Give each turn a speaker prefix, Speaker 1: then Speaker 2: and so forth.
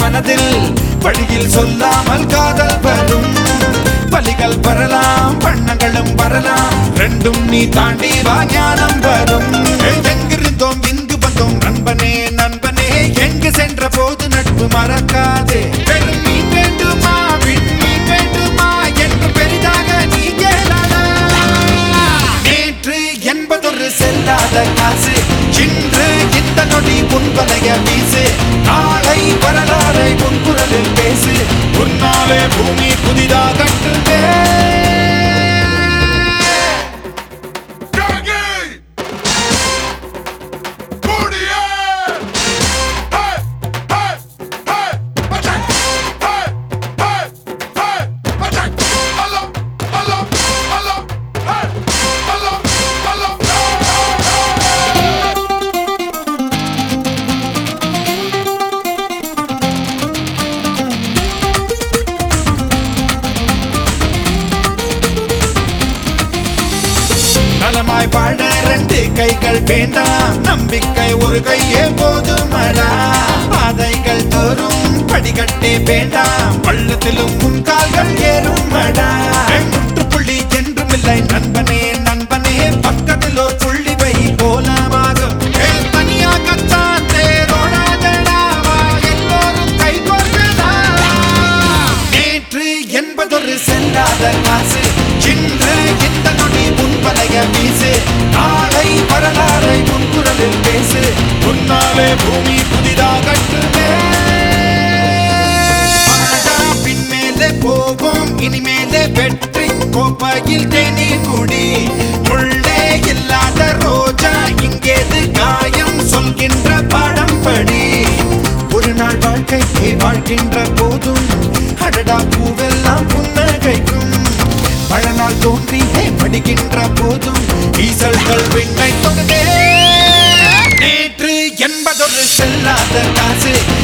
Speaker 1: மனதில் வழியில் சொல்லாமல் காதல் வரும் வலிகள் வரலாம் வண்ணங்களும் வரலாம் ரெண்டும் நீ தாண்டி வா ஞானம் வரும் எங்கிருந்தோம் இங்கு வந்தோம் நண்பனே நண்பனே எங்கு சென்ற போது நட்பு மறக்காதே பெரும் மீன் வேண்டுமா விண்மீன் வேண்டுமா என்று பெரிதாக நீ கேளடா நேற்று என்பதொரு செல்லாத காசு இன்று இந்த நொடி உன்பலைய வீசு நாளை வரலாறை உன் குரலில் பேசு உன்னாலே பூமி புதிதாக கட்டுமே
Speaker 2: Gaggy! Booty-yeah! Hey! Hey! Hey! Attack! Hey! Hey! Hey! Attack! Hello! Hello! Hello! Hey! Hello! Hello!
Speaker 1: நலமாய் வாழ ரெண்டு கைகள் வேண்டாம் நம்பிக்கை ஒரு கையே போதுமடா பாதைகள் தோறும் படிக்கட்டே வேண்டாம் பள்ளத்திலும் உன் கால்கள் ஏறுமடா முற்றுப்புள்ளி என்றும் இல்லை நண்பனே நண்பனே பக்கத்தில் ஒரு புள்ளி வை போலமாகும் ஏன் தனியாகத்தான் தேரோடாதடா வா எல்லோரும் கை நேற்று என்பதொரு செல்லாத காசு இன்று இந்த நொடி உன் பழைய வீசு நாளை வரலாறை உன் குரலில் பேசு உன்னாலே பூமி புதிதாக கட்டுமே வாடா, பின்மேலே போவோம் இனிமேலே வெற்றி கோப்பையில் தேநீர் குடி முள்ளே இல்லாத ரோஜா இங்கேது காயம் சொல்கின்ற பாடம் படி ஒரு நாள் வாழ்க்கைக்கு வாழ்கின்ற போதும் அடடா பூவெல்லாம் புன்னகைக்கும் பல நாள் தோன்றி படிக்கின்ற போதும் ஈசல்கள் விண்ணை தொகுதே நேற்று என்பதொரு செல்லாத காசு